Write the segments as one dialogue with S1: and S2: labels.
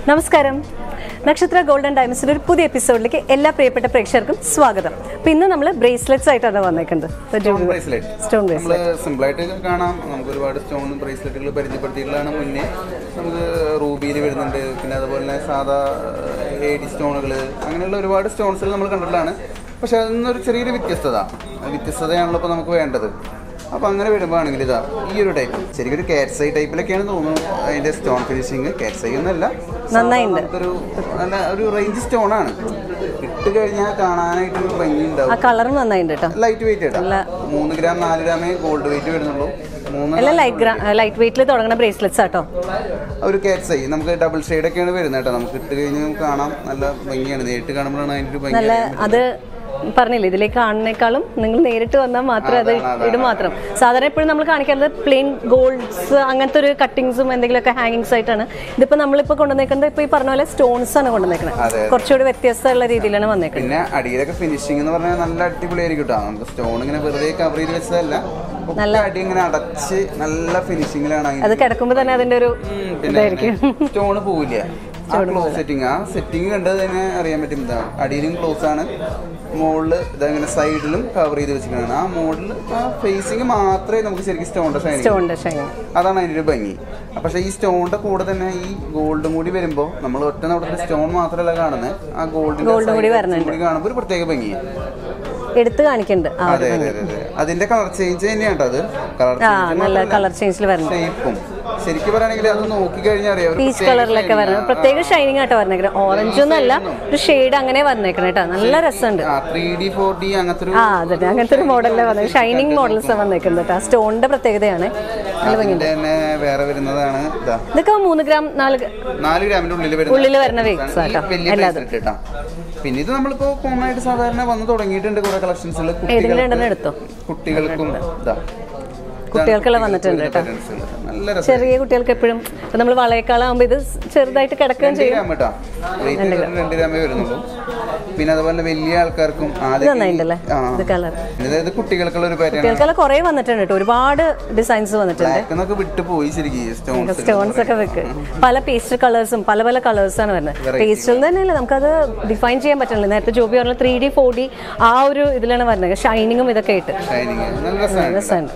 S1: നമസ്കാരം നക്ഷത്ര ഗോൾഡൻ ഡയമണ്ട്സിന്റെ ഒരു പുതിയ എപ്പിസോഡിലേക്ക് എല്ലാ പ്രിയപ്പെട്ട പ്രേക്ഷകർക്കും സ്വാഗതം അപ്പൊ ഇന്ന് നമ്മൾ ബ്രേസ്ലെറ്റ്സ് ആയിട്ടാണ് വന്നേക്കുന്നത്
S2: സ്റ്റോൺ ബ്രേസ്ലെറ്റ്
S1: സ്റ്റോൺ
S2: നമ്മൾ
S1: ബ്രേസ്ലെറ്റ്
S2: സിമ്പിൾ ആയിട്ട് കാണാം നമുക്ക് ഒരുപാട് സ്റ്റോൺ ബ്രേസ്ലെറ്റുകൾ പരിചയപ്പെടുത്തിയിട്ടുള്ളതാണ് മുന്നേ നമുക്ക് റൂബിയിൽ വരുന്നുണ്ട് പിന്നെ അതുപോലെ തന്നെ സാധാ എ ഡി സ്റ്റോണുകൾ അങ്ങനെയുള്ള ഒരുപാട് സ്റ്റോൺസുകൾ നമ്മൾ കണ്ടിട്ടുള്ളതാണ് പക്ഷെ അതിൽ നിന്നൊരു ചെറിയൊരു വ്യത്യസ്തത ആ വ്യത്യസ്തതയാണല്ലോ ഇപ്പോൾ നമുക്ക് വേണ്ടത് അപ്പോൾ അങ്ങനെ വരുമ്പോൾ ആണെങ്കിൽ ഇതാ ഈ ഒരു ടൈപ്പ് ശരിക്കും ഒരു കാറ്റ്സൈ ടൈപ്പിലൊക്കെയാണ് തോന്നുന്നു അതിൻ്റെ സ്റ്റോൺ ഫിനിഷിങ് കാറ്റ്സൈ ഒന്നല്ല
S1: നന്നായിണ്ട്.
S2: നമുക്കൊരു നല്ല ഒരു റേഞ്ച് സ്റ്റോൺ ആണ് ഇട്ട് കഴിഞ്ഞാൽ കാണാനായിട്ടൊരു ഭംഗി ഉണ്ടാവും
S1: ആ കളറും നന്നായിട്ടുണ്ട് കേട്ടോ
S2: ലൈറ്റ് വെയിറ്റ് ഇടാം മൂന്ന് ഗ്രാം നാല് ഗ്രാമേ ഗോൾഡ് വെയിറ്റ് വരുന്നുള്ളൂ മൂന്ന്
S1: എല്ലാം ലൈറ്റ് ഗ്രാ ലൈറ്റ് വെയിറ്റിൽ തുടങ്ങുന്ന ബ്രേസ്ലെറ്റ്സ് ആട്ടോ
S2: ഒരു കാറ്റ്സ് നമുക്ക് ഡബിൾ ഷെയ്ഡ് ഒക്കെയാണ് വരുന്നത് കേട്ടോ നമുക്ക് ഇട്ട് കഴിഞ്ഞ് നമുക്ക് കാണാം നല്ല ഭംഗിയാണ് നേരിട്ട് കാണുമ്പോഴാണ് അതിൻ്റെ ഒരു ഭംഗി
S1: നല്ല
S2: അറിയാൻ പറ്റുന്നത്.
S1: അത് പറഞ്ഞില്ലേ ഇതിലേക്ക് കാണുന്നേക്കാളും നിങ്ങൾ നേരിട്ട് വന്നാൽ മാത്രം അത്
S2: അതാണ്, അതാണ്.
S1: ഇത് മാത്രം സാധാരണ എപ്പോഴും നമ്മൾ കാണിക്കാറുള്ളത് പ്ലെയിൻ ഗോൾഡ്സ് അങ്ങനത്തെ ഒരു കട്ടിങ്സും എന്തെങ്കിലുമൊക്കെ ഹാങ്ങിങ്സ് ആയിട്ടാണ് ഇതിപ്പോ നമ്മളിപ്പോ കൊണ്ടുവന്നേക്കുന്നത് ഇപ്പൊ ഈ പറഞ്ഞ പോലെ സ്റ്റോൺസ് ആണ് കൊണ്ടുവന്നേക്കുന്നത്
S2: അതെ.
S1: കുറച്ചുകൂടി വ്യത്യസ്തമുള്ള രീതിയിലാണ് വന്നേക്കുന്നത്
S2: പിന്നെ അടിയിലൊക്കെ ഫിനിഷിംഗ് എന്ന് പറഞ്ഞാൽ നല്ല അടിപൊളിയായിരിക്കും കേട്ടോ നമുക്ക് സ്റ്റോൺ ഇങ്ങനെ വെറുതെ കവർ ചെയ്ത് വെച്ചതല്ല നല്ല അടി ഇങ്ങനെ അടച്ച് നല്ല ഫിനിഷിങ്ങിലാണ്
S1: അത് കിടക്കുമ്പോൾ തന്നെ അതിന്റെ ഒരു
S2: പിന്നെ സ്റ്റോണ് പോവില്ല ആ ക്ലോസ് സെറ്റിംഗ് ആ സെറ്റിംഗ് കണ്ടത് തന്നെ അറിയാൻ പറ്റും ഇതാ അടിയിലും ക്ലോസ് ആണ് മുകളിൽ ഇതങ്ങനെ സൈഡിലും കവർ ചെയ്ത് വെച്ചിരിക്കുന്നതാണ് ആ മുകളിൽ ആ ഫേസിങ് മാത്രമേ നമുക്ക് ശരിക്കും സ്റ്റോണിന്റെ ഷൈനിങ്
S1: സ്റ്റോണിന്റെ ഷൈൻ
S2: അതാണ് അതിൻ്റെ ഒരു ഭംഗി പക്ഷേ ഈ സ്റ്റോണിന്റെ കൂടെ തന്നെ ഈ ഗോൾഡും കൂടി വരുമ്പോൾ നമ്മൾ ഒറ്റ നോട്ടത്തിൽ സ്റ്റോൺ മാത്രമല്ല കാണുന്നത് ആ ഗോൾഡിന്റെ
S1: Gold കൂടി വരുന്നുണ്ട്.
S2: കൂടി കാണുമ്പോൾ ഒരു പ്രത്യേക ഭംഗിയാണ്
S1: എടുത്ത് കാണിക്കുന്നുണ്ട് ആ
S2: അതെ അതെ അതെ അതെ അതിന്റെ കളർ ചേഞ്ച് തന്നെയാണ് കേട്ടോ അത് കളർ
S1: ആ നല്ല കളർ ചേഞ്ചിൽ വരുന്നത്
S2: ഷേപ്പും ശരിക്കും പറയുകയാണെങ്കിൽ അത് നോക്കി കഴിഞ്ഞാൽ അറിയാം ഒരു
S1: പീച്ച്
S2: പ്രത്യേക
S1: കളറിലൊക്കെ
S2: shading
S1: വരുന്നത്
S2: ആ.
S1: പ്രത്യേക ഷൈനിങ് ആട്ടോ വന്നേക്കുന്നത് ഓറഞ്ച് ഒന്നല്ല ഒരു ഷെയ്ഡ് അങ്ങനെ വന്നേക്കണം കേട്ടോ നല്ല രസമുണ്ട്
S2: ആ ത്രീ ഡി ഫോർ ഡി അങ്ങനത്തെ ഒരു
S1: ആ അതെ അങ്ങനത്തെ ഒരു മോഡലിലെ വന്നത് ഷൈനിങ് മോഡൽസ് വന്നേക്കുന്നത് കേട്ടോ സ്റ്റോണിന്റെ പ്രത്യേകതയാണ് നല്ല ഭംഗിയുണ്ട്
S2: അതിന്റെ തന്നെ വേറെ വരുന്നതാണ് ഇതാ
S1: ഇതൊക്കെ മൂന്ന് ഗ്രാം നാല് ഗ്രാം
S2: നാല് ഗ്രാമിന്റെ ഉള്ളിൽ
S1: ഉള്ളിൽ വരുന്ന weights
S2: ഈ
S1: ആട്ടോ.
S2: വലിയ
S1: എല്ലാതും.
S2: bracelet കേട്ടോ പിന്നെ ഇത് നമ്മളിപ്പോ കോമൺ ആയിട്ട് സാധാരണ വന്ന് തുടങ്ങിയിട്ടുണ്ട് കുറെ കളക്ഷൻസിൽ
S1: ഏതെങ്കിലും രണ്ടെണ്ണം എടുത്തോ
S2: കുട്ടികൾക്കും ഇതാ
S1: കുട്ടികൾക്കുള്ള വന്നിട്ടുണ്ട് കേട്ടോ
S2: നല്ല രസം
S1: ചെറിയ കുട്ടികൾക്ക് എപ്പോഴും നമ്മൾ വളയേക്കാളാകുമ്പോൾ ഇത് ചെറുതായിട്ട് കിടക്കുകയും
S2: രണ്ട്
S1: ചെയ്യും
S2: ഗ്രാം കേട്ടോ വെയിറ്റ് രണ്ട് ഗ്രാമേ വരുന്നുള്ളൂ പിന്നെ അതുപോലെ തന്നെ വലിയ ആൾക്കാർക്കും
S1: ഇത്
S2: ആദ്യം
S1: നന്നായിട്ടുണ്ടല്ലേ
S2: ആ
S1: ഇത് കളർ
S2: അതായത് കുട്ടികൾക്കുള്ള ഒരു പാറ്റേൺ
S1: കുട്ടികൾക്കെല്ലാം കുറേ വന്നിട്ടുണ്ട് കേട്ടോ ഒരുപാട് ഡിസൈൻസ് വന്നിട്ടുണ്ട്
S2: ബ്ലാക്ക് എന്നൊക്കെ വിട്ടു പോയി ശരിക്കും സ്റ്റോൺസ്
S1: സ്റ്റോൺസ് ഒക്കെ വെക്ക് പല പേസ്റ്റൽ കളേഴ്സും പല പല കളേഴ്സാണ് വരുന്നത് പേസ്റ്റൽ തന്നെയല്ല നമുക്കത് ഡിഫൈൻ ചെയ്യാൻ പറ്റില്ല നേരത്തെ ജോബി പറഞ്ഞ ത്രീ ഡി ഫോർ ഡി ആ ഒരു ഇതിലാണ് വരുന്നത് ഷൈനിങ്ങും ഇതൊക്കെ ആയിട്ട്
S2: ഷൈനിങ് നല്ല രസമാണ്
S1: രസമുണ്ട്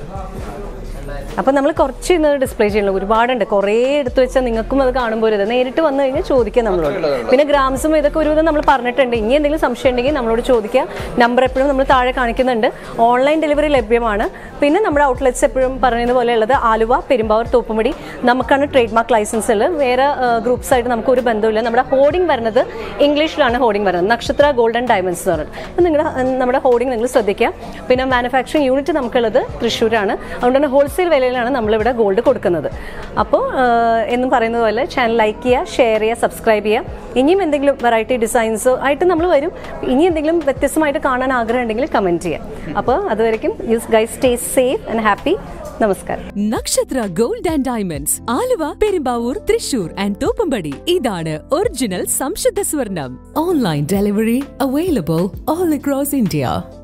S1: അപ്പം നമ്മൾ കുറച്ച് ഇന്ന് ഡിസ്പ്ലേ ചെയ്യണം ഒരുപാടുണ്ട് കുറേ എടുത്തു വെച്ചാൽ നിങ്ങൾക്കും അത് കാണുമ്പോൾ ഒരു ഇത് നേരിട്ട് വന്നു കഴിഞ്ഞാൽ ചോദിക്കാം നമ്മളോട് പിന്നെ ഗ്രാംസും ഇതൊക്കെ ഒരുവിധം നമ്മൾ പറഞ്ഞിട്ടുണ്ട് ഇനി എന്തെങ്കിലും സംശയം ഉണ്ടെങ്കിൽ നമ്മളോട് ചോദിക്കുക നമ്പർ എപ്പോഴും നമ്മൾ താഴെ കാണിക്കുന്നുണ്ട് ഓൺലൈൻ ഡെലിവറി ലഭ്യമാണ് പിന്നെ നമ്മുടെ ഔട്ട്ലെറ്റ്സ് എപ്പോഴും പറയുന്നത് പോലെ ഉള്ളത് ആലുവ പെരുമ്പാവൂർ തോപ്പുമടി നമുക്കാണ് ട്രേഡ് മാർക്ക് ലൈസൻസ് ഉള്ളത് വേറെ ഗ്രൂപ്പ്സ് ആയിട്ട് നമുക്ക് ഒരു ബന്ധമില്ല നമ്മുടെ ഹോർഡിംഗ് വരുന്നത് ഇംഗ്ലീഷിലാണ് ഹോർഡിംഗ് വരുന്നത് നക്ഷത്ര ഗോൾഡൻ ഡയമണ്ട്സ് എന്ന് പറഞ്ഞിട്ട് അപ്പം നിങ്ങളുടെ നമ്മുടെ ഹോർഡിംഗ് നിങ്ങൾ ശ്രദ്ധിക്കുക പിന്നെ മാനുഫാക്ചറിങ് യൂണിറ്റ് നമുക്കുള്ളത് തൃശ്ശൂരാണ് അതുകൊണ്ട് തന്നെ ഹോൾസെയിൽ വിലയിലാണ് നമ്മളിവിടെ ഗോൾഡ് കൊടുക്കുന്നത് അപ്പോൾ എന്നും പറയുന്നത് പോലെ ചാനൽ ലൈക്ക് ചെയ്യുക ഷെയർ ചെയ്യുക സബ്സ്ക്രൈബ് ചെയ്യുക ഇനിയും എന്തെങ്കിലും വെറൈറ്റി ഡിസൈൻസ് ആയിട്ട് നമ്മൾ വരും ഇനി എന്തെങ്കിലും വ്യത്യസ്തമായിട്ട് കാണാൻ ആഗ്രഹം ഉണ്ടെങ്കിൽ കമൻറ്റ് ചെയ്യാം അപ്പോൾ അതുവരെയും use guys stay safe and happy നമസ്കാരം
S3: Nakshatra gold and diamonds Aluva Perumbavoor Thrissur and Thoppumpady ഇതാണ് ഒറിജിനൽ സംശുദ്ധ സ്വർണം online delivery available all across India